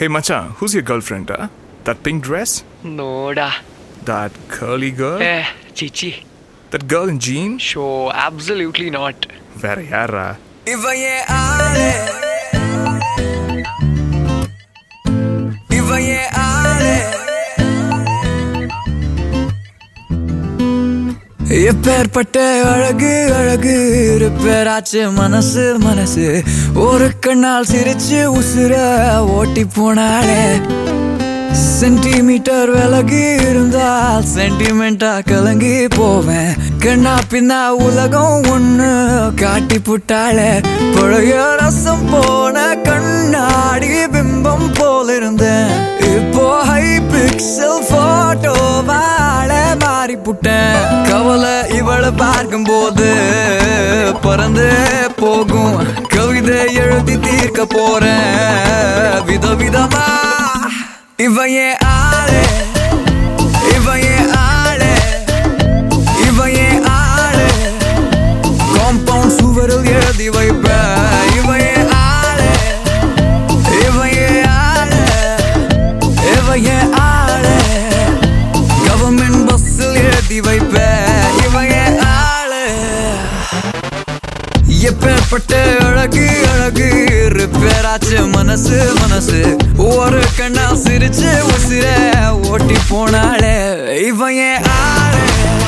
Hey Macha, who's your girlfriend, huh? That pink dress? ನೋಡಾ That curly girl? ಏ ಚಿಚಿ That girl in jeans? So absolutely not Very yara. இவன் ஏன் ஆளு இவன் ஏன் ஆளு எப்பேற்பட்ட அழகு அழகு இருப்பேராச்சு மனசு மனசு ஒரு கண்ணால் சிரிச்சு உசுர ஓட்டி போனாளே சென்டிமீட்டர் விலகி இருந்தால் சென்டிமெண்டா கலங்கி போவேன் கண்ணா பின்னா உலகம் ஒண்ணு காட்டி புட்டாளே பழைய ரசம் போன கண்ணாடி பிம்பம் போல இருந்தேன் இப்போ ஹை பிக்சல் போட்டோ வாழ மாறி புட்டேன் கவலை இவளை பார்க்கும் போது பறந்து போகும் கவிதை எழுதி தீர்க்க போறேன் விதவிதமா இவன் ஏன் ஆளு இவன் ஏன் ஆளு இவன் ஏன் ஆளு காம்பவுண்ட் சுவரில் எழுதி வைப்பேன் இவன் ஏன் ஆளு இவன் ஏன் ஆளு இவன் ஏன் ஆளு கவர்மெண்ட் பஸ்ஸில் எழுதி வைப்பேன் இவன் ஏன் ஆளு எப்பேற்பட்ட அழகு அழகு ரிப்பேராச்சு மனசு மனசு ஒரு கண்ணா சிரிச்சு உசிர ஓட்டி போனாளே இவன் ஏன் ஆளு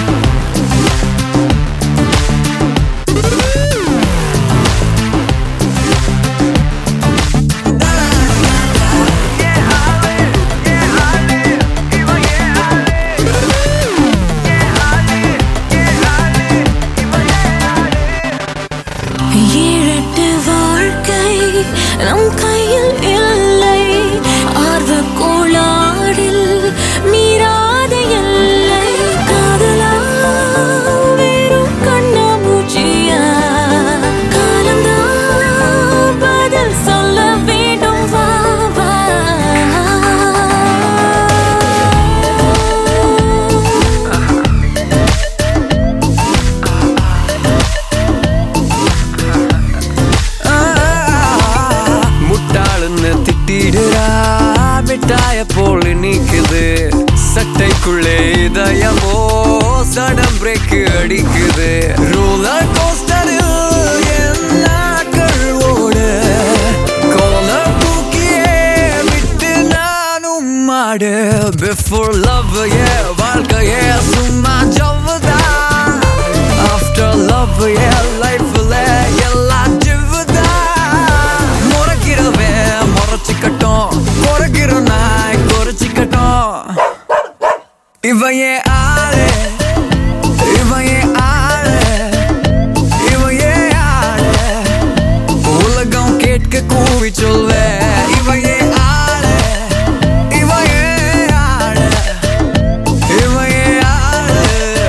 ஏழெட்டு வாழ்க்கை நம் கையில் இல்லை ஆர்வ கோளாறில் மீறாத எல்லை காதலா வெறும் கண்ணாமூச்சியா காலம்தான் பதில் சொல்ல வேண்டும் வா வா முட்டாளுன்னு திட்டிடுறா மிட்டாய போல் நீக்குது சட்டைக்குள்ளே இதயமோ சடம் பிரேக் அடிக்குது ரோலர் கோஸ்டரில் என் நாட்கள் ஓட கோலர் தூக்கியே விட்டு நானும் மாடு பிஃபோர் லவ் ஏ வாழ்க்கையே சும்மா ஜவ்வுதான் ஆஃப்டர் லவ் ஏ லைஃப்ல எல்லாம் ஜிவ்வுதான் முறைக்கிறவே முறைச்சிக்கட்டும் குறைக்கிற நாய் குறைச்சிக்கட்டும் இவன் ஏன் ஆளு இவன் ஏன் ஆளு இவன் ஏன் ஆளு உலகம் கேட்க கூவி சொல்வேன் இவன் ஏன் ஆளு இவன் ஏன் ஆளு இவன் ஏன் ஆளு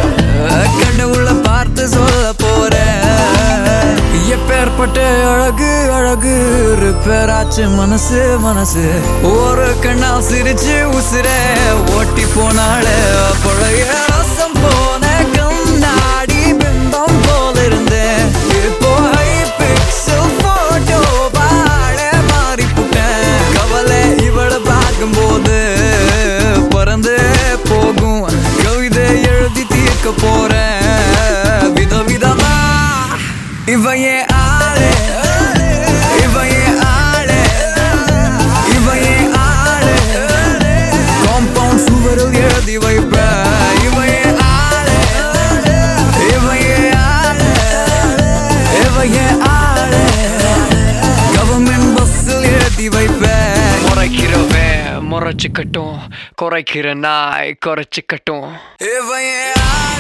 கடவுளை பார்த்து சொல்ல போறேன் எப்பேற்பட்ட அழகு அழகு ரிப்பேராச்சு மனசு மனசு ஒரு கண்ணா சிரிச்சு உசிர ஓட்டி போனால பழைய ரசம் போன கண்ணாடி பிம்பம் போல இருந்தேன் இப்போ ஹை பிக்சல் போட்டோ பாட மாறி புட்டேன் கவலை இவளை பார்க்கும்போது பறந்து போகும் கவிதை எழுதி தீர்க்க போறேன் விதவிதமா இவன் ஏன் ஆளு இவன் ஏன் ஆளு இவன் ஏன் ஆளு காம்பவுண்ட் சுவரில் எழுதி வைப்பேன் இவன் ஏன் ஆளு இவன் ஏன் ஆளு இவன் ஏன் ஆளு கவர்மெண்ட் பஸ்ஸில் எழுதி வைப்பேன் முறைக்கிறவன் முறைச்சிக்கட்டும் குறைக்கிற நாய் குறைச்சிக்கட்டும் இவன் ஏன் ஆளு